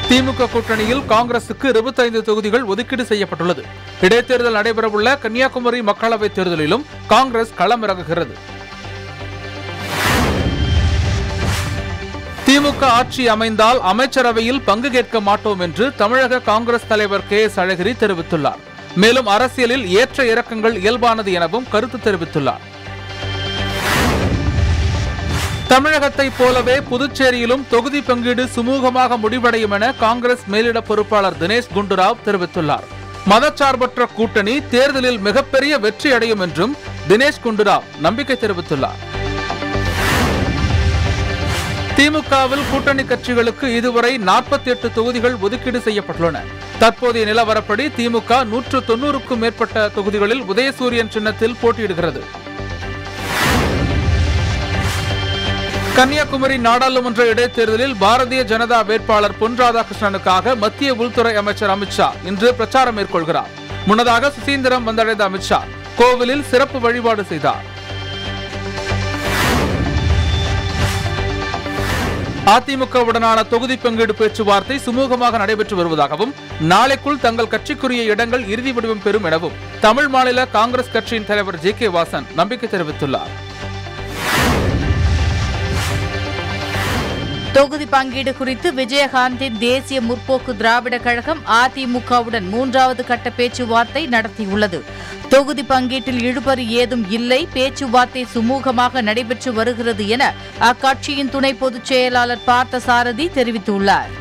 திமுக கூட்டணியில் காங்கிரசுக்கு 25 தொகுதிகள் ஒதுக்கீடு செய்யப்பட்டுள்ளது இடைத்தேர்தல் நடைபெறவுள்ள கன்னியாகுமரி மக்களவைத் தேர்தலிலும் காங்கிரஸ் களமிறங்குகிறது திமுக ஆட்சி அமைந்தால் அமைச்சரவையில் பங்கு கேட்க மாட்டோம் என்று தமிழக காங்கிரஸ் தலைவர் கே எஸ் அழகிரி தெரிவித்துள்ளார் மேலும் அரசியலில் ஏற்ற இறக்கங்கள் இயல்பானது எனவும் கருத்து தெரிவித்துள்ளார் தமிழகத்தைப் போலவே புதுச்சேரியிலும் தொகுதி பங்கீடு சுமூகமாக முடிவடையும் என காங்கிரஸ் மேலிட பொறுப்பாளர் தினேஷ் குண்டுராவ் தெரிவித்துள்ளார் மதச்சார்பற்ற கூட்டணி தேர்தலில் மிகப்பெரிய வெற்றி அடையும் என்றும் தினேஷ் குண்டுராவ் நம்பிக்கை தெரிவித்துள்ளார் திமுகவில் கூட்டணி கட்சிகளுக்கு இதுவரை 48 தொகுதிகள் ஒதுக்கீடு செய்யப்பட்டுள்ளன தற்போதைய நிலவரப்படி திமுக நூற்று தொன்னூறுக்கும் மேற்பட்ட தொகுதிகளில் உதயசூரியன் சின்னத்தில் போட்டியிடுகிறது கன்னியாகுமரி நாடாளுமன்ற இடைத்தேர்தலில் பாரதிய ஜனதா வேட்பாளர் பொன் ராதாகிருஷ்ணனுக்காக மத்திய உள்துறை அமைச்சர் அமித்ஷா இன்று பிரச்சாரம் மேற்கொள்கிறார் முன்னதாக சுசீந்திரம் வந்தடைந்த அமித்ஷா கோவிலில் சிறப்பு வழிபாடு செய்தார் அதிமுகவுடனான தொகுதி பங்கீடு பேச்சுவார்த்தை சுமூகமாக நடைபெற்று வருவதாகவும் நாளைக்குள் தங்கள் கட்சிக்குரிய இடங்கள் இறுதி வடிவம் பெறும் எனவும் தமிழ் மாநில காங்கிரஸ் கட்சியின் தலைவர் ஜி கே வாசன் நம்பிக்கை தெரிவித்துள்ளார் தொகுதி பங்கீடு குறித்து விஜயகாந்தின் தேசிய முற்போக்கு திராவிட கழகம் அதிமுகவுடன் மூன்றாவது கட்ட பேச்சுவார்த்தை நடத்தியுள்ளது தொகுதி பங்கீட்டில் இழுபறி ஏதும் இல்லை பேச்சுவார்த்தை சுமூகமாக நடைபெற்று வருகிறது என அக்கட்சியின் துணை பொதுச் செயலாளர் பார்த்த சாரதி தெரிவித்துள்ளார்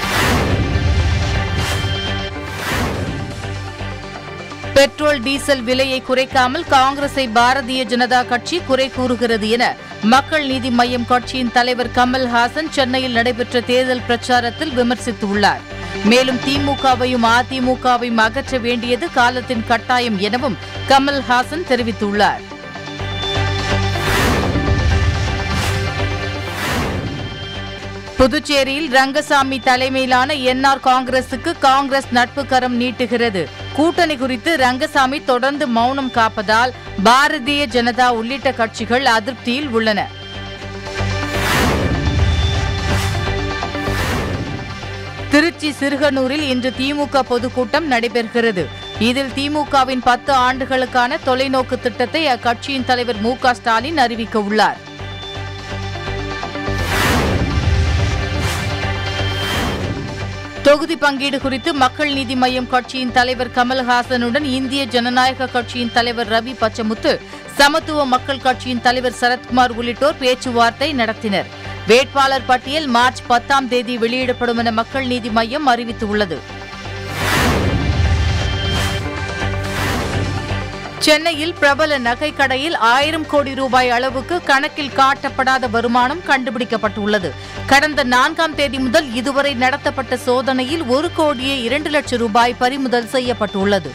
பெட்ரோல் டீசல் விலையை குறைக்காமல் காங்கிரஸை பாரதிய ஜனதா கட்சி குறை கூறுகிறது என மக்கள் நீதி மய்யம் கட்சியின் தலைவர் கமல்ஹாசன் சென்னையில் நடைபெற்ற தேர்தல் பிரச்சாரத்தில் விமர்சித்துள்ளார் மேலும் திமுகவையும் அதிமுகவையும் அகற்ற வேண்டியது காலத்தின் கட்டாயம் எனவும் கமல்ஹாசன் தெரிவித்துள்ளார் புதுச்சேரியில் ரங்கசாமி தலைமையிலான என்ஆர் காங்கிரசுக்கு காங்கிரஸ் நட்பு கரம் நீட்டுகிறது கூட்டணி குறித்து ரங்கசாமி தொடர்ந்து மௌனம் காப்பதால் பாரதிய ஜனதா உள்ளிட்ட கட்சிகள் அதிருப்தியில் உள்ளன திருச்சி சிறுகனூரில் இன்று திமுக பொதுக்கூட்டம் நடைபெறுகிறது இதில் திமுகவின் பத்து ஆண்டுகளுக்கான தொலைநோக்கு திட்டத்தை அக்கட்சியின் தலைவர் மு க ஸ்டாலின் அறிவிக்க உள்ளார் தொகுதி பங்கீடு குறித்து மக்கள் நீதி மய்யம் கட்சியின் தலைவர் கமல்ஹாசனுடன் இந்திய ஜனநாயக கட்சியின் தலைவர் ரவி பச்சமுத்து சமத்துவ மக்கள் கட்சியின் தலைவர் சரத்குமார் உள்ளிட்டோர் பேச்சுவார்த்தை நடத்தினர் வேட்பாளர் பட்டியல் மார்ச் பத்தாம் தேதி வெளியிடப்படும் என மக்கள் நீதி மய்யம் அறிவித்துள்ளது சென்னையில் பிரபல நகை கடையில் ஆயிரம் கோடி ரூபாய் அளவுக்கு கணக்கில் காட்டப்படாத வருமானம் கண்டுபிடிக்கப்பட்டுள்ளது கடந்த நான்காம் தேதி முதல் இதுவரை நடத்தப்பட்ட சோதனையில் ஒரு கோடியே இரண்டு லட்சம் ரூபாய் பறிமுதல் செய்யப்பட்டுள்ளது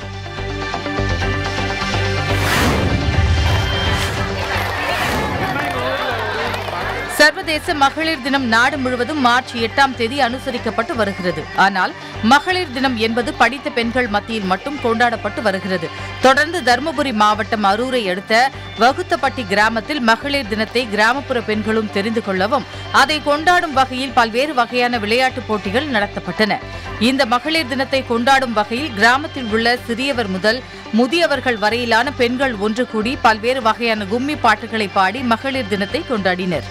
சர்வதேச மகளிர் தினம் நாடு முழுவதும் மார்ச் எட்டாம் தேதி அனுசரிக்கப்பட்டு வருகிறது ஆனால் மகளிர் தினம் என்பது படித்த பெண்கள் மத்தியில் மட்டும் கொண்டாடப்பட்டு வருகிறது தொடர்ந்து தருமபுரி மாவட்டம் அரூரை அடுத்த வகுத்தப்பட்டி கிராமத்தில் மகளிர் தினத்தை கிராமப்புற பெண்களும் தெரிந்து கொள்ளவும் அதை கொண்டாடும் வகையில் பல்வேறு வகையான விளையாட்டுப் போட்டிகள் நடத்தப்பட்டன இந்த மகளிர் தினத்தை கொண்டாடும் வகையில் கிராமத்தில் உள்ள சிறியவர் முதல் முதியவர்கள் வரையிலான பெண்கள் ஒன்று கூடி பல்வேறு வகையான கும்மி பாட்டுகளை பாடி மகளிர் தினத்தை கொண்டாடினர்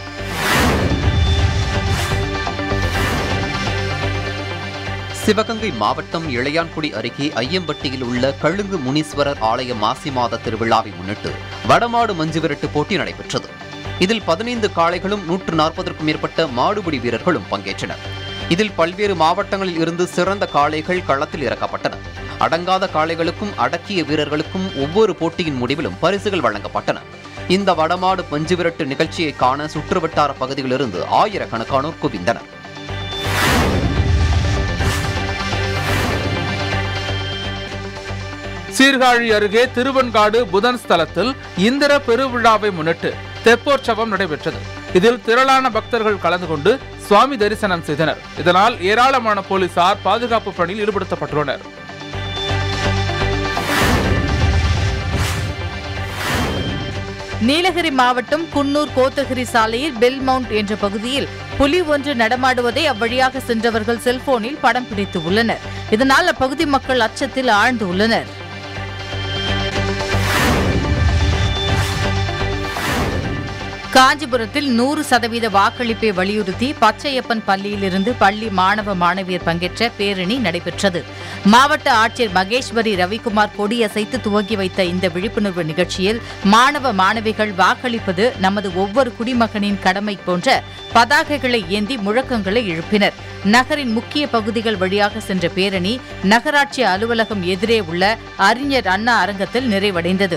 சிவகங்கை மாவட்டம் இளையான்குடி அருகே ஐயம்பட்டியில் உள்ள கழுங்கு முனீஸ்வரர் ஆலய மாசி மாத திருவிழாவை முன்னிட்டு வடமாடு மஞ்சு விரட்டு போட்டி நடைபெற்றது இதில் பதினைந்து காளைகளும் நூற்று நாற்பதற்கும் மேற்பட்ட மாடுபிடி வீரர்களும் பங்கேற்றனர் இதில் பல்வேறு மாவட்டங்களில் இருந்து சிறந்த காளைகள் களத்தில் இறக்கப்பட்டன அடங்காத காளைகளுக்கும் அடக்கிய வீரர்களுக்கும் ஒவ்வொரு போட்டியின் முடிவிலும் பரிசுகள் வழங்கப்பட்டன இந்த வடமாடு மஞ்சு விரட்டு நிகழ்ச்சியை காண சுற்றுவட்டார பகுதியிலிருந்து ஆயிரக்கணக்கானோர் குவிந்தனர் சீர்காழி அருகே திருவன்காடு புதன் ஸ்தலத்தில் இந்திர பெருவிழாவை முன்னிட்டு தெப்போற்சவம் நடைபெற்றது இதில் திரளான பக்தர்கள் கலந்து கொண்டு சுவாமி தரிசனம் செய்தனர் இதனால் ஏராளமான போலீசார் பாதுகாப்பு பணியில் ஈடுபடுத்தப்பட்டுள்ளனர் நீலகிரி மாவட்டம் குன்னூர் கோத்தகிரி சாலையில் பெல் மவுண்ட் என்ற பகுதியில் புலி ஒன்று நடமாடுவதை அவ்வழியாக சென்றவர்கள் செல்போனில் படம் பிடித்து உள்ளனர் இதனால் அப்பகுதி மக்கள் அச்சத்தில் ஆழ்ந்து உள்ளனர் காஞ்சிபுரத்தில் நூறு சதவீத வாக்களிப்பை வலியுறுத்தி பச்சையப்பன் பள்ளியிலிருந்து பள்ளி மாணவ மாணவியர் பங்கேற்ற பேரணி நடைபெற்றது மாவட்ட ஆட்சியர் மகேஸ்வரி ரவிக்குமார் கொடியசைத்து துவங்கி வைத்த இந்த விழிப்புணர்வு நிகழ்ச்சியில் மாணவ மாணவிகள் வாக்களிப்பது நமது ஒவ்வொரு குடிமகனின் கடமை போன்ற பதாகைகளை ஏந்தி முழக்கங்களை எழுப்பினர் நகரின் முக்கிய பகுதிகள் வழியாக சென்ற பேரணி நகராட்சி அலுவலகம் எதிரே உள்ள அறிஞர் அண்ணா அரங்கத்தில் நிறைவடைந்தது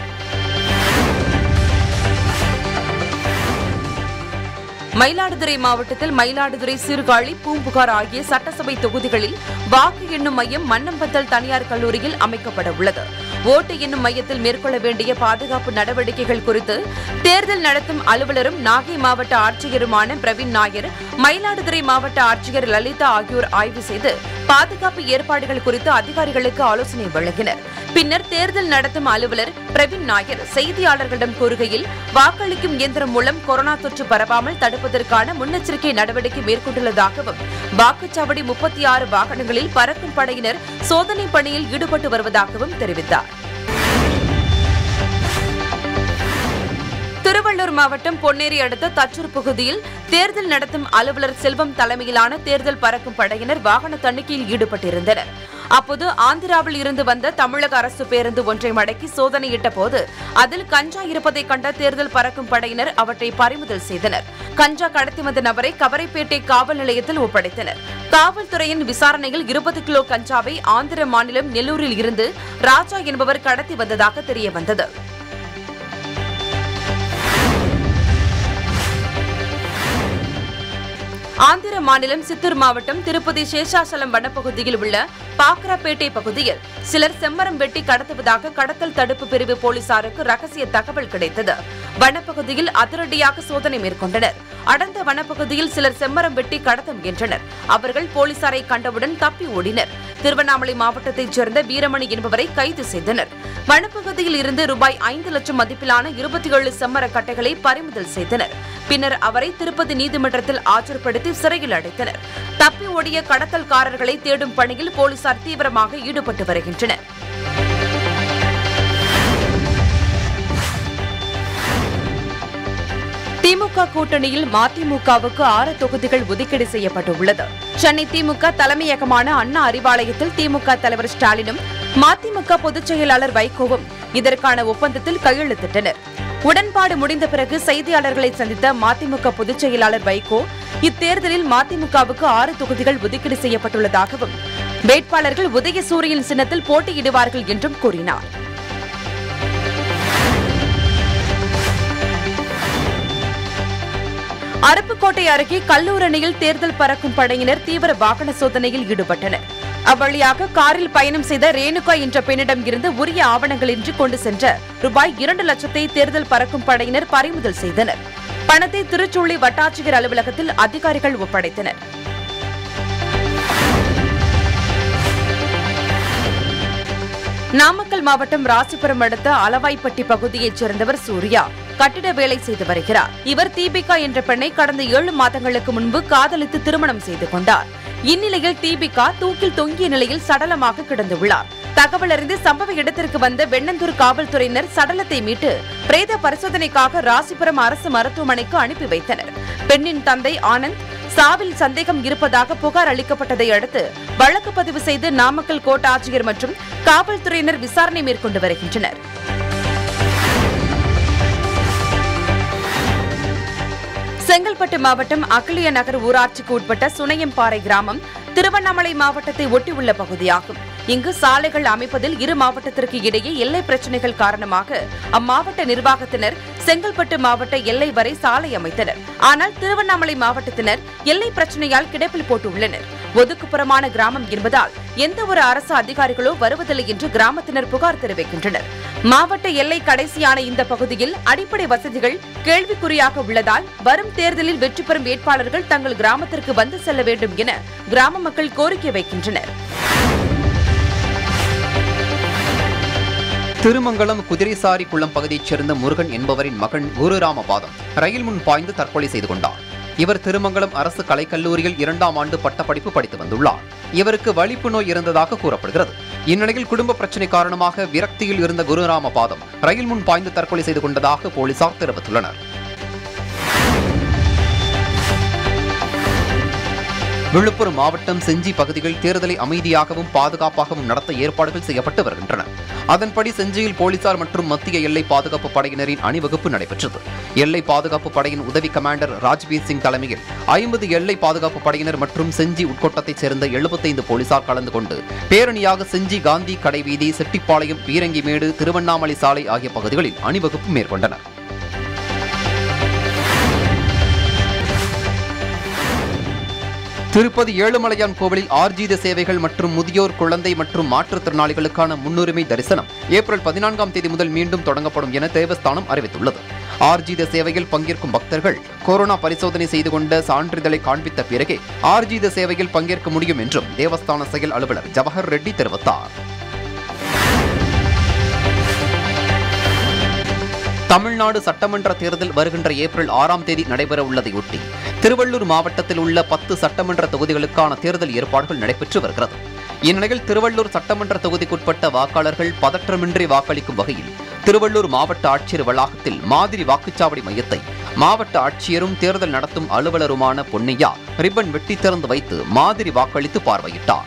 மயிலாடுதுறை மாவட்டத்தில் மயிலாடுதுறை சீர்காழி பூம்புகார் ஆகிய சட்டசபை தொகுதிகளில் வாக்கு எண்ணும் மையம் மன்னம்பத்தல் தனியார் கல்லூரியில் அமைக்கப்பட உள்ளது ஓட்டு எண்ணும் மையத்தில் மேற்கொள்ள வேண்டிய பாதுகாப்பு நடவடிக்கைகள் குறித்து தேர்தல் நடத்தும் அலுவலரும் நாகை மாவட்ட ஆட்சியருமான பிரவீன் நாயர் மயிலாடுதுறை மாவட்ட ஆட்சியர் லலிதா ஆகியோர் ஆய்வு செய்து பாதுகாப்பு ஏற்பாடுகள் குறித்து அதிகாரிகளுக்கு ஆலோசனை வழங்கினர் பின்னர் தேர்தல் நடத்தும் அலுவலர் பிரவீன் நாயர் செய்தியாளர்களிடம் கூறுகையில் வாக்களிக்கும் இயந்திரம் மூலம் கொரோனா தொற்று பரவாமல் தடுப்பதற்கான முன்னெச்சரிக்கை நடவடிக்கை மேற்கொண்டுள்ளதாகவும் வாக்குச்சாவடி முப்பத்தி ஆறு வாகனங்களில் பறக்கும் படையினர் சோதனை பணியில் ஈடுபட்டு வருவதாகவும் தெரிவித்தார் திருவள்ளூர் மாவட்டம் பொன்னேரி அடுத்த தச்சூர் பகுதியில் தேர்தல் நடத்தும் அலுவலர் செல்வம் தலைமையிலான தேர்தல் பறக்கும் படையினர் வாகன தணிக்கையில் ஈடுபட்டிருந்தனர் அப்போது ஆந்திராவில் இருந்து வந்த தமிழக அரசு பேருந்து ஒன்றை மடக்கி சோதனையிட்ட போது அதில் கஞ்சா இருப்பதை கண்ட தேர்தல் பறக்கும் படையினர் அவற்றை பறிமுதல் செய்தனர் கஞ்சா கடத்தி வந்த நபரை கவரைப்பேட்டை காவல் நிலையத்தில் ஒப்படைத்தனர் காவல்துறையின் விசாரணையில் இருபது கிலோ கஞ்சாவை ஆந்திர மாநிலம் நெல்லூரில் இருந்து ராஜா என்பவர் கடத்தி வந்ததாக தெரியவந்தது ஆந்திர மாநிலம் சித்தூர் மாவட்டம் திருப்பதி சேஷாசலம் வனப்பகுதியில் உள்ள பாக்கராப்பேட்டை பகுதியில் சிலர் செம்மரம் வெட்டி கடத்துவதாக கடத்தல் தடுப்பு பிரிவு போலீசாருக்கு ரகசிய தகவல் கிடைத்தது வனப்பகுதியில் அதிரடியாக சோதனை மேற்கொண்டனர் அடர்ந்த வனப்பகுதியில் சிலர் செம்மரம் வெட்டி கடத்த முயன்றனர் அவர்கள் போலீசாரை கண்டவுடன் தப்பி ஓடினர் திருவண்ணாமலை மாவட்டத்தைச் சேர்ந்த வீரமணி என்பவரை கைது செய்தனர் வனப்பகுதியில் இருந்து ரூபாய் ஐந்து லட்சம் மதிப்பிலான இருபத்தி ஏழு செம்மர கட்டைகளை பறிமுதல் செய்தனர் பின்னர் அவரை திருப்பதி நீதிமன்றத்தில் ஆஜர்படுத்தி சிறையில் அடைத்தனர் தப்பி ஓடிய கடத்தல்காரர்களை தேடும் பணியில் போலீசார் தீவிரமாக ஈடுபட்டு வருகின்றனர் திமுக கூட்டணியில் மதிமுகவுக்கு ஆறு தொகுதிகள் ஒதுக்கீடு செய்யப்பட்டுள்ளது சென்னை திமுக தலைமையகமான அண்ணா அறிவாலயத்தில் திமுக தலைவர் ஸ்டாலினும் மதிமுக பொதுச் செயலாளர் வைகோவும் இதற்கான ஒப்பந்தத்தில் கையெழுத்திட்டனர் உடன்பாடு முடிந்த பிறகு செய்தியாளர்களை சந்தித்த மதிமுக பொதுச் செயலாளர் வைகோ இத்தேர்தலில் மதிமுகவுக்கு ஆறு தொகுதிகள் ஒதுக்கீடு செய்யப்பட்டுள்ளதாகவும் வேட்பாளர்கள் உதயசூரியன் சின்னத்தில் போட்டியிடுவார்கள் என்றும் கூறினார் அருப்புக்கோட்டை அருகே கல்லூரணியில் தேர்தல் பறக்கும் படையினர் தீவிர வாகன சோதனையில் ஈடுபட்டனர் அவ்வழியாக காரில் பயணம் செய்த ரேணுகா என்ற பெண்ணிடம் இருந்து உரிய ஆவணங்களின்றி கொண்டு சென்ற ரூபாய் இரண்டு லட்சத்தை தேர்தல் பறக்கும் படையினர் பறிமுதல் செய்தனர் பணத்தை திருச்சுள்ளி வட்டாட்சியர் அலுவலகத்தில் அதிகாரிகள் ஒப்படைத்தனர் நாமக்கல் மாவட்டம் ராசிபுரம் அடுத்த அளவாய்ப்பட்டி பகுதியைச் சேர்ந்தவர் சூர்யா கட்டிட வேலை செய்து வருகிறார் இவர் தீபிகா என்ற பெண்ணை கடந்த ஏழு மாதங்களுக்கு முன்பு காதலித்து திருமணம் செய்து கொண்டார் இந்நிலையில் தீபிகா தூக்கில் தொங்கிய நிலையில் சடலமாக கிடந்துள்ளார் தகவல் அறிந்து சம்பவ இடத்திற்கு வந்த வெண்ணந்தூர் காவல்துறையினர் சடலத்தை மீட்டு பிரேத பரிசோதனைக்காக ராசிபுரம் அரசு மருத்துவமனைக்கு அனுப்பி வைத்தனர் பெண்ணின் தந்தை ஆனந்த் சாவில் சந்தேகம் இருப்பதாக புகார் அளிக்கப்பட்டதை அடுத்து வழக்கு பதிவு செய்து நாமக்கல் கோட்டாட்சியர் மற்றும் காவல்துறையினர் விசாரணை மேற்கொண்டு வருகின்றனர் செங்கல்பட்டு மாவட்டம் அகிலிய நகர் ஊராட்சிக்கு உட்பட்ட சுனையம்பாறை கிராமம் திருவண்ணாமலை மாவட்டத்தை ஒட்டியுள்ள பகுதியாகும் இங்கு சாலைகள் அமைப்பதில் இரு மாவட்டத்திற்கு இடையே எல்லை பிரச்சினைகள் காரணமாக அம்மாவட்ட நிர்வாகத்தினர் செங்கல்பட்டு மாவட்ட எல்லை வரை சாலை அமைத்தனர் ஆனால் திருவண்ணாமலை மாவட்டத்தினர் எல்லை பிரச்சனையால் கிடப்பில் போட்டுள்ளனர் ஒதுக்குப்புறமான கிராமம் என்பதால் எந்த ஒரு அரசு அதிகாரிகளோ வருவதில்லை என்று கிராமத்தினர் புகார் தெரிவிக்கின்றனர் மாவட்ட எல்லை கடைசியான இந்த பகுதியில் அடிப்படை வசதிகள் கேள்விக்குறியாக உள்ளதால் வரும் தேர்தலில் வெற்றி பெறும் வேட்பாளர்கள் தங்கள் கிராமத்திற்கு வந்து செல்ல வேண்டும் என கிராம மக்கள் கோரிக்கை வைக்கின்றனர் திருமங்கலம் குதிரைசாரி குளம் பகுதியைச் சேர்ந்த முருகன் என்பவரின் மகன் குருராமபாதம் ரயில் முன் பாய்ந்து தற்கொலை செய்து கொண்டார் இவர் திருமங்கலம் அரசு கலைக்கல்லூரியில் இரண்டாம் ஆண்டு பட்டப்படிப்பு படித்து வந்துள்ளார் இவருக்கு வலிப்பு நோய் இருந்ததாக கூறப்படுகிறது இந்நிலையில் குடும்ப பிரச்சனை காரணமாக விரக்தியில் இருந்த குருராமபாதம் ரயில் முன் பாய்ந்து தற்கொலை செய்து கொண்டதாக போலீசார் தெரிவித்துள்ளனர் விழுப்புரம் மாவட்டம் செஞ்சி பகுதியில் தேர்தலை அமைதியாகவும் பாதுகாப்பாகவும் நடத்த ஏற்பாடுகள் செய்யப்பட்டு வருகின்றன அதன்படி செஞ்சியில் போலீசார் மற்றும் மத்திய எல்லை பாதுகாப்பு படையினரின் அணிவகுப்பு நடைபெற்றது எல்லை பாதுகாப்பு படையின் உதவி கமாண்டர் ராஜ்பீர் சிங் தலைமையில் ஐம்பது எல்லை பாதுகாப்பு படையினர் மற்றும் செஞ்சி உட்கோட்டத்தைச் சேர்ந்த எழுபத்தைந்து போலீசார் கலந்து கொண்டு பேரணியாக செஞ்சி காந்தி கடைவீதி செட்டிப்பாளையம் பீரங்கிமேடு திருவண்ணாமலை சாலை ஆகிய பகுதிகளில் அணிவகுப்பு மேற்கொண்டனர் திருப்பதி ஏழுமலையான் கோவிலில் ஆர்ஜித சேவைகள் மற்றும் முதியோர் குழந்தை மற்றும் மாற்றுத்திறனாளிகளுக்கான முன்னுரிமை தரிசனம் ஏப்ரல் பதினான்காம் தேதி முதல் மீண்டும் தொடங்கப்படும் என தேவஸ்தானம் அறிவித்துள்ளது ஆர்ஜித சேவையில் பங்கேற்கும் பக்தர்கள் கொரோனா பரிசோதனை செய்து கொண்ட சான்றிதழை காண்பித்த பிறகே ஆர்ஜித சேவையில் பங்கேற்க முடியும் என்றும் தேவஸ்தான செயல் அலுவலர் ஜவஹர் ரெட்டி தெரிவித்தார் தமிழ்நாடு சட்டமன்ற தேர்தல் வருகின்ற ஏப்ரல் ஆறாம் தேதி நடைபெறவுள்ளதையொட்டி திருவள்ளூர் மாவட்டத்தில் உள்ள பத்து சட்டமன்ற தொகுதிகளுக்கான தேர்தல் ஏற்பாடுகள் நடைபெற்று வருகிறது இந்நிலையில் திருவள்ளூர் சட்டமன்ற தொகுதிக்குட்பட்ட வாக்காளர்கள் பதற்றமின்றி வாக்களிக்கும் வகையில் திருவள்ளூர் மாவட்ட ஆட்சியர் வளாகத்தில் மாதிரி வாக்குச்சாவடி மையத்தை மாவட்ட ஆட்சியரும் தேர்தல் நடத்தும் அலுவலருமான பொன்னையா ரிப்பன் வெட்டி திறந்து வைத்து மாதிரி வாக்களித்து பார்வையிட்டார்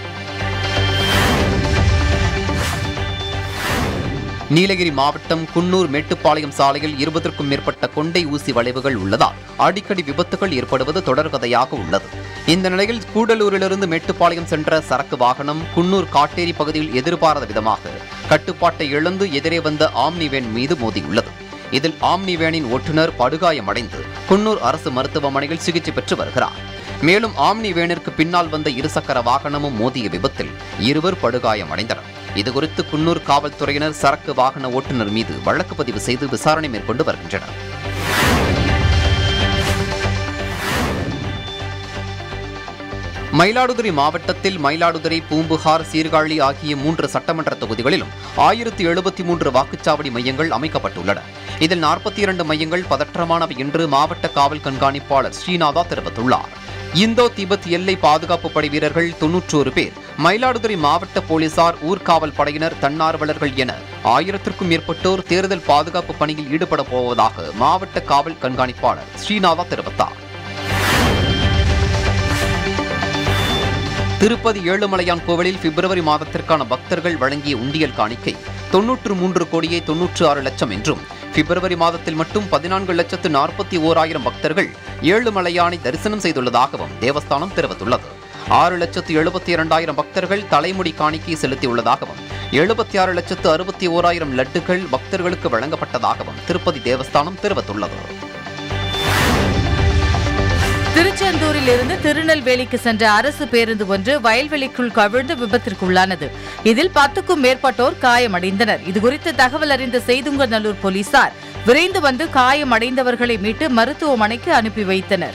நீலகிரி மாவட்டம் குன்னூர் மேட்டுப்பாளையம் சாலையில் இருபதற்கும் மேற்பட்ட கொண்டை ஊசி வளைவுகள் உள்ளதால் அடிக்கடி விபத்துகள் ஏற்படுவது தொடர்கதையாக உள்ளது இந்த நிலையில் கூடலூரிலிருந்து மேட்டுப்பாளையம் சென்ற சரக்கு வாகனம் குன்னூர் காட்டேரி பகுதியில் எதிர்பாராத விதமாக கட்டுப்பாட்டை இழந்து எதிரே வந்த ஆம்னி வேன் மீது மோதியுள்ளது இதில் ஆம்னி வேனின் ஓட்டுநர் படுகாயமடைந்து குன்னூர் அரசு மருத்துவமனையில் சிகிச்சை பெற்று வருகிறார் மேலும் ஆம்னி வேனிற்கு பின்னால் வந்த இருசக்கர வாகனமும் மோதிய விபத்தில் இருவர் படுகாயமடைந்தனர் இதுகுறித்து குன்னூர் காவல்துறையினர் சரக்கு வாகன ஓட்டுநர் மீது வழக்கு பதிவு செய்து விசாரணை மேற்கொண்டு வருகின்றனர் மயிலாடுதுறை மாவட்டத்தில் மயிலாடுதுறை பூம்புகார் சீர்காழி ஆகிய மூன்று சட்டமன்ற தொகுதிகளிலும் ஆயிரத்தி எழுபத்தி மூன்று வாக்குச்சாவடி மையங்கள் அமைக்கப்பட்டுள்ளன இதில் நாற்பத்தி இரண்டு மையங்கள் பதற்றமானவை என்று மாவட்ட காவல் கண்காணிப்பாளர் ஸ்ரீநாதா தெரிவித்துள்ளார் இந்தோ திபெத் எல்லை பாதுகாப்பு படை வீரர்கள் தொன்னூற்றோரு பேர் மயிலாடுதுறை மாவட்ட போலீசார் ஊர்காவல் படையினர் தன்னார்வலர்கள் என ஆயிரத்திற்கும் மேற்பட்டோர் தேர்தல் பாதுகாப்பு பணியில் ஈடுபட போவதாக மாவட்ட காவல் கண்காணிப்பாளர் ஸ்ரீநாதா தெரிவித்தார் திருப்பதி ஏழுமலையான் கோவிலில் பிப்ரவரி மாதத்திற்கான பக்தர்கள் வழங்கிய உண்டியல் காணிக்கை தொன்னூற்று மூன்று கோடியே தொன்னூற்று ஆறு லட்சம் என்றும் பிப்ரவரி மாதத்தில் மட்டும் பதினான்கு லட்சத்து நாற்பத்தி ஓராயிரம் பக்தர்கள் ஏழுமலையானை தரிசனம் செய்துள்ளதாகவும் தேவஸ்தானம் தெரிவித்துள்ளது ஆறு லட்சத்து எழுபத்தி இரண்டாயிரம் பக்தர்கள் தலைமுடி காணிக்கை செலுத்தியுள்ளதாகவும் எழுபத்தி ஆறு லட்சத்து அறுபத்தி ஓராயிரம் லட்டுகள் பக்தர்களுக்கு வழங்கப்பட்டதாகவும் திருப்பதி தேவஸ்தானம் தெரிவித்துள்ளது திருச்செந்தூரில் இருந்து திருநெல்வேலிக்கு சென்ற அரசு பேருந்து ஒன்று வயல்வெளிக்குள் கவிழ்ந்து விபத்திற்குள்ளானது இதில் பத்துக்கும் மேற்பட்டோர் காயமடைந்தனர் இதுகுறித்து தகவல் அறிந்த செய்துங்கநல்லூர் போலீசார் விரைந்து வந்து காயமடைந்தவர்களை மீட்டு மருத்துவமனைக்கு அனுப்பி வைத்தனர்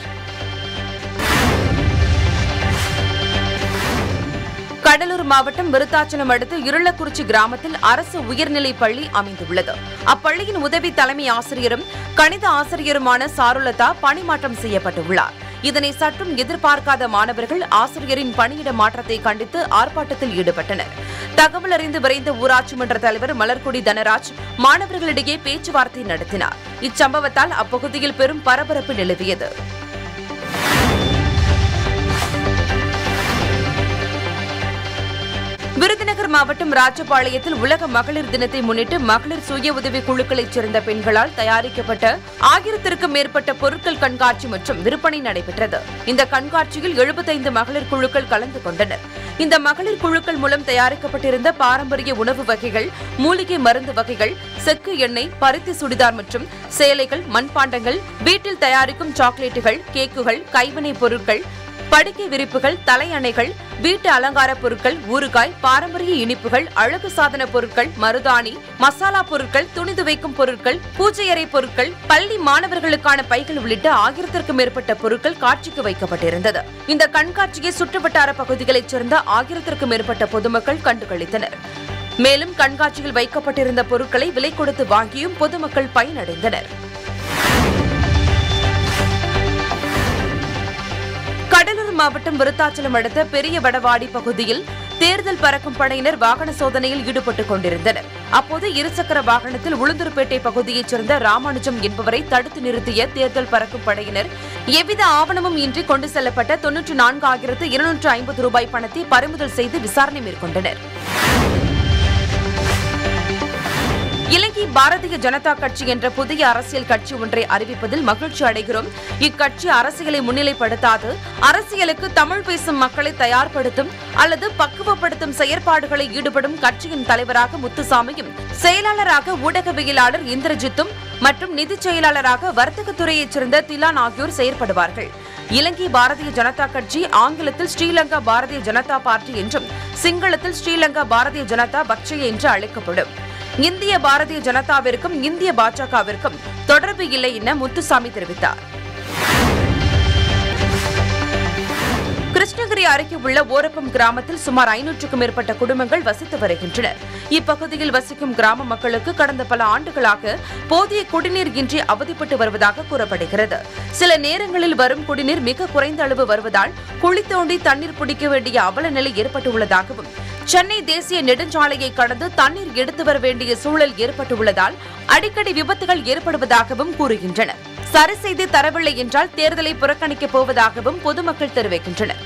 கடலூர் மாவட்டம் விருத்தாச்சலம் அடுத்த இருளக்குறிச்சி கிராமத்தில் அரசு உயர்நிலைப் பள்ளி அமைந்துள்ளது அப்பள்ளியின் உதவி தலைமை ஆசிரியரும் கணித ஆசிரியருமான சாருலதா பணிமாற்றம் செய்யப்பட்டுள்ளார் இதனை சற்றும் எதிர்பார்க்காத மாணவர்கள் ஆசிரியரின் பணியிட மாற்றத்தை கண்டித்து ஆர்ப்பாட்டத்தில் ஈடுபட்டனர் தகவல் அறிந்து விரைந்த ஊராட்சி மன்ற தலைவர் மலர்கொடி தனராஜ் மாணவர்களிடையே பேச்சுவார்த்தை நடத்தினார் இச்சம்பவத்தால் அப்பகுதியில் பெரும் பரபரப்பு நிலவியது விருதுநகர் மாவட்டம் ராஜபாளையத்தில் உலக மகளிர் தினத்தை முன்னிட்டு மகளிர் சுய உதவி குழுக்களைச் சேர்ந்த பெண்களால் தயாரிக்கப்பட்ட ஆயிரத்திற்கும் மேற்பட்ட பொருட்கள் கண்காட்சி மற்றும் விற்பனை நடைபெற்றது இந்த கண்காட்சியில் எழுபத்தைந்து மகளிர் குழுக்கள் கலந்து கொண்டனர் இந்த மகளிர் குழுக்கள் மூலம் தயாரிக்கப்பட்டிருந்த பாரம்பரிய உணவு வகைகள் மூலிகை மருந்து வகைகள் செக்கு எண்ணெய் பருத்தி சுடிதார் மற்றும் சேலைகள் மண்பாண்டங்கள் வீட்டில் தயாரிக்கும் சாக்லேட்டுகள் கேக்குகள் கைவினைப் பொருட்கள் படுக்கை விரிப்புகள் தலையணைகள் வீட்டு அலங்கார பொருட்கள் ஊறுகாய் பாரம்பரிய இனிப்புகள் அழகு சாதன பொருட்கள் மருதாணி மசாலா பொருட்கள் துணி துவைக்கும் பொருட்கள் பூஜை அறை பொருட்கள் பள்ளி மாணவர்களுக்கான பைகள் உள்ளிட்ட ஆயிரத்திற்கும் மேற்பட்ட பொருட்கள் காட்சிக்கு வைக்கப்பட்டிருந்தது இந்த கண்காட்சியை சுற்றுவட்டார பகுதிகளைச் சேர்ந்த ஆயிரத்திற்கும் மேற்பட்ட பொதுமக்கள் கண்டுகளித்தனர் மேலும் கண்காட்சியில் வைக்கப்பட்டிருந்த பொருட்களை விலை கொடுத்து வாங்கியும் பொதுமக்கள் பயனடைந்தனர் கடலூர் மாவட்டம் விருத்தாச்சலம் அடுத்த பெரிய வடவாடி பகுதியில் தேர்தல் பறக்கும் படையினர் வாகன சோதனையில் ஈடுபட்டுக் கொண்டிருந்தனர் அப்போது இருசக்கர வாகனத்தில் உளுந்தூர்பேட்டை பகுதியைச் சேர்ந்த ராமானுஜம் என்பவரை தடுத்து நிறுத்திய தேர்தல் பறக்கும் படையினர் எவ்வித ஆவணமும் இன்றி கொண்டு செல்லப்பட்ட தொன்னூற்று நான்கு ஆயிரத்து இருநூற்று ஐம்பது ரூபாய் பணத்தை பறிமுதல் செய்து விசாரணை மேற்கொண்டனர் இலங்கை பாரதிய ஜனதா கட்சி என்ற புதிய அரசியல் கட்சி ஒன்றை அறிவிப்பதில் மகிழ்ச்சி அடைகிறோம் இக்கட்சி அரசியலை முன்னிலைப்படுத்தாது அரசியலுக்கு தமிழ் பேசும் மக்களை தயார்படுத்தும் அல்லது பக்குவப்படுத்தும் செயற்பாடுகளில் ஈடுபடும் கட்சியின் தலைவராக முத்துசாமியும் செயலாளராக ஊடகவியலாளர் இந்திரஜித்தும் மற்றும் நிதிச் செயலாளராக வர்த்தகத்துறையைச் சேர்ந்த திலான் ஆகியோர் செயற்படுவார்கள் இலங்கை பாரதிய ஜனதா கட்சி ஆங்கிலத்தில் ஸ்ரீலங்கா பாரதிய ஜனதா பார்ட்டி என்றும் சிங்களத்தில் ஸ்ரீலங்கா பாரதிய ஜனதா பக்ஷே என்று அழைக்கப்படும் இந்திய பாரதிய ஜனதாவிற்கும் இந்திய பாஜகவிற்கும் தொடர்பு இல்லை என முத்துசாமி தெரிவித்தார் கிருஷ்ணகிரி அருகே உள்ள ஓரப்பம் கிராமத்தில் சுமார் ஐநூற்றுக்கும் மேற்பட்ட குடும்பங்கள் வசித்து வருகின்றனர் இப்பகுதியில் வசிக்கும் கிராம மக்களுக்கு கடந்த பல ஆண்டுகளாக போதிய குடிநீர் இன்றி அவதிப்பட்டு வருவதாக கூறப்படுகிறது சில நேரங்களில் வரும் குடிநீர் மிக குறைந்த அளவு வருவதால் குழி தோண்டி தண்ணீர் பிடிக்க வேண்டிய அவல நிலை ஏற்பட்டுள்ளதாகவும் சென்னை தேசிய நெடுஞ்சாலையை கடந்து தண்ணீர் எடுத்து வர வேண்டிய சூழல் ஏற்பட்டுள்ளதால் அடிக்கடி விபத்துகள் ஏற்படுவதாகவும் கூறுகின்றனர் சரி செய்து தரவில்லை என்றால் தேர்தலை புறக்கணிக்கப் போவதாகவும் பொதுமக்கள் தெரிவிக்கின்றனர்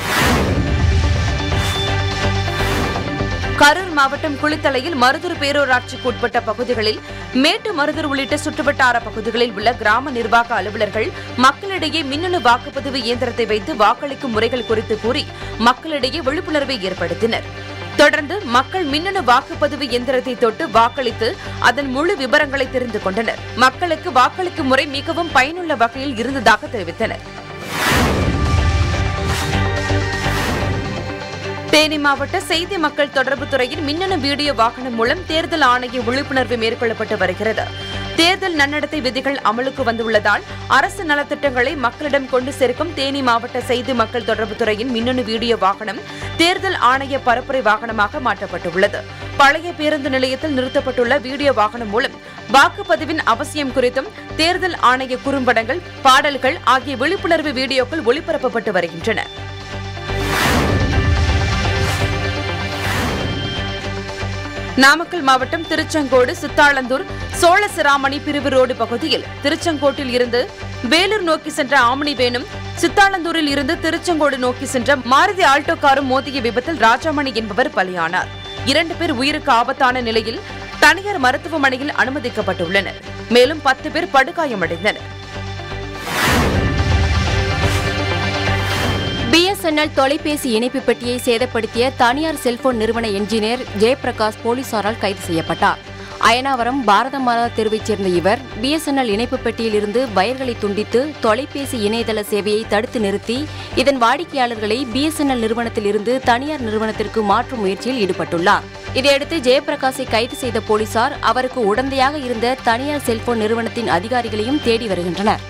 கரூர் மாவட்டம் குளித்தலையில் மருதூர் பேரூராட்சிக்கு உட்பட்ட பகுதிகளில் மேட்டு மருதூர் உள்ளிட்ட சுற்றுவட்டார பகுதிகளில் உள்ள கிராம நிர்வாக அலுவலர்கள் மக்களிடையே மின்னணு வாக்குப்பதிவு இயந்திரத்தை வைத்து வாக்களிக்கும் முறைகள் குறித்து கூறி மக்களிடையே விழிப்புணர்வை ஏற்படுத்தினர் தொடர்ந்து மக்கள் மின்னணு வாக்குப்பதிவு இயந்திரத்தை தொட்டு வாக்களித்து அதன் முழு விவரங்களை தெரிந்து கொண்டனர் மக்களுக்கு வாக்களிக்கும் முறை மிகவும் பயனுள்ள வகையில் இருந்ததாக தெரிவித்தனர் தேனி மாவட்ட செய்தி மக்கள் தொடர்பு துறையின் மின்னணு வீடியோ வாகனம் மூலம் தேர்தல் ஆணைய விழிப்புணர்வு மேற்கொள்ளப்பட்டு வருகிறது தேர்தல் நன்னடத்தை விதிகள் அமலுக்கு வந்துள்ளதால் அரசு நலத்திட்டங்களை மக்களிடம் கொண்டு சேர்க்கும் தேனி மாவட்ட செய்தி மக்கள் தொடர்பு துறையின் மின்னணு வீடியோ வாகனம் தேர்தல் ஆணைய பரப்புரை வாகனமாக மாற்றப்பட்டுள்ளது பழைய பேருந்து நிலையத்தில் நிறுத்தப்பட்டுள்ள வீடியோ வாகனம் மூலம் வாக்குப்பதிவின் அவசியம் குறித்தும் தேர்தல் ஆணைய குறும்படங்கள் பாடல்கள் ஆகிய விழிப்புணர்வு வீடியோக்கள் ஒளிபரப்பப்பட்டு வருகின்றன நாமக்கல் மாவட்டம் திருச்செங்கோடு சித்தாளந்தூர் சோழசிராமணி பிரிவு ரோடு பகுதியில் திருச்செங்கோட்டில் இருந்து வேலூர் நோக்கி சென்ற ஆமணி வேணும் சித்தாளந்தூரில் இருந்து திருச்செங்கோடு நோக்கி சென்ற மாருதி ஆல்டோ காரும் மோதிய விபத்தில் ராஜாமணி என்பவர் பலியானார் இரண்டு பேர் உயிருக்கு ஆபத்தான நிலையில் தனியார் மருத்துவமனையில் அனுமதிக்கப்பட்டுள்ளனர் மேலும் பத்து பேர் படுகாயமடைந்தனர் பிஎஸ்என்எல் தொலைபேசி இணைப்பு பெட்டியை சேதப்படுத்திய தனியார் செல்போன் நிறுவன என்ஜினியர் ஜெயபிரகாஷ் போலீசாரால் கைது செய்யப்பட்டார் அயனாவரம் பாரத மாதா தெருவைச் சேர்ந்த இவர் பிஎஸ்என்எல் இணைப்பு பெட்டியில் இருந்து வயர்களை துண்டித்து தொலைபேசி இணையதள சேவையை தடுத்து நிறுத்தி இதன் வாடிக்கையாளர்களை பிஎஸ்என்எல் நிறுவனத்தில் இருந்து தனியார் நிறுவனத்திற்கு மாற்றும் முயற்சியில் ஈடுபட்டுள்ளார் இதையடுத்து ஜெயபிரகாஷை கைது செய்த போலீசார் அவருக்கு உடந்தையாக இருந்த தனியார் செல்போன் நிறுவனத்தின் அதிகாரிகளையும் தேடி வருகின்றனர்